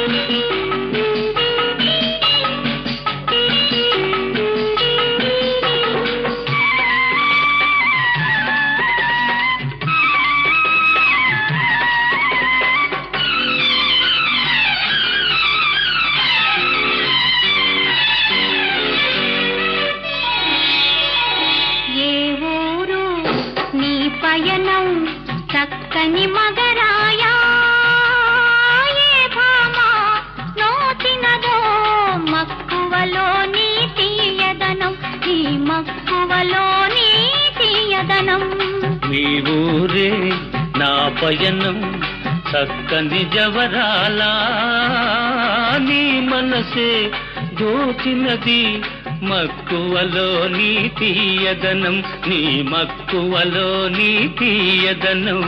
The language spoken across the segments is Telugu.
ఏ ఊరు నీ పయనం చక్కని మగరాయా ఏ భామ నోచినదో మక్కువలో నీ తీయదనం నీ మక్కువలో నీ తీయదనం మీ ఊరే నా పయనం చక్కని జవరాలా నీ మనసే దోచినది మక్కువలో నీ తీయదనం నీ మక్కువలో నీ తీయదనం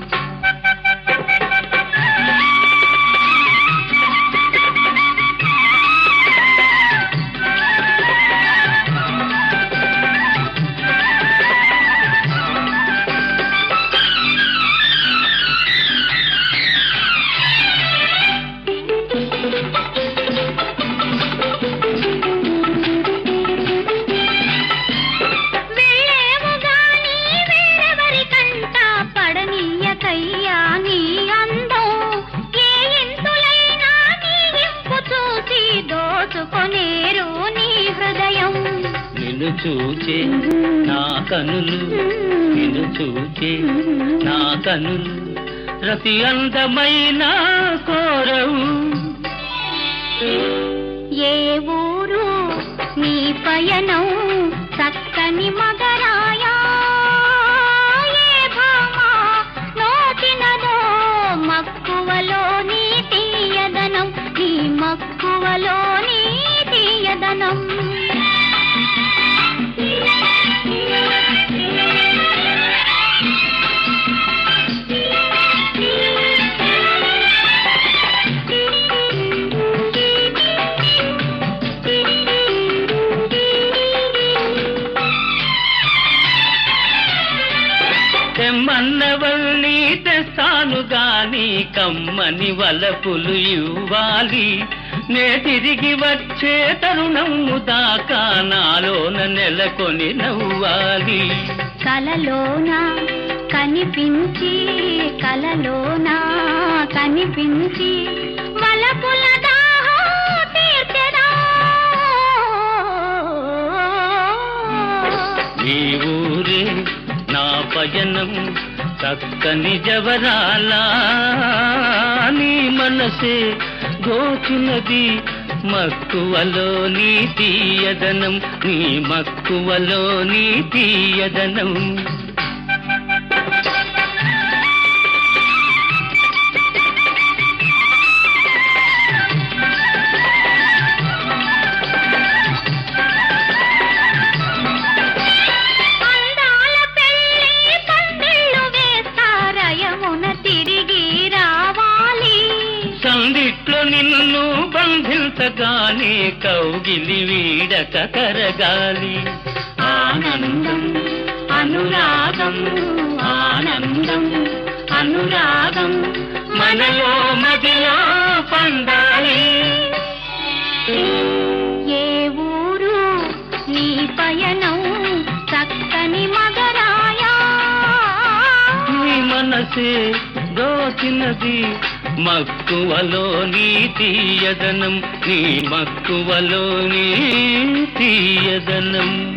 వెళ్ళేవు గాని వేరెవరికంట పడనీయకయ్యా నీ అందం ఏ ఇంతులైనా నీ ఇంపు చూసి దోచుకొనేరు నీ హృదయం నిన్ను చూచే నా కనులు నిన్ను చూచే నా కనులు రతి అందమైన కోరవు ఏ ఊరు నీ పయనం చక్కని మగరాయా ఏ భామ నోచినదో మక్కువలో నీ తీయదనం నీ మక్కువలో నీ తీయదనం తెమ్మన్నవల్ని తెస్తాను గాని కమ్మని వలపులు ఇవ్వాలి నే తిరిగి వచ్చే తరుణము దాకా నాలోన నెలకొని నవ్వాలి కలలోన కనిపించి కలలోన కనిపించి వలపుల దాహం తీర్చెదా. నీ ఊరే నా పయనం చక్కని జవరాలా నీ మనసే దోచినది మక్కువలో నీ తీయదనం నీ మక్కువలో నీ తీయదనం అందాల పెళ్లి పందిళ్ళు వేస్తారయమున తిరిగి రావాలి సందిట్లో నిన్ను బంధించగానే కౌగిలి వీడక కరగాలి ఆనందం అనురాగం ఆనందం అనురాగం మనలో మదిలో పండాలి ఏ ఊరు నీ పయనం చక్కని మగరాయా నీ మనసే దోచినది మక్కువలో నీ తీయదనం నీ మక్కువలో నీ తీయదనం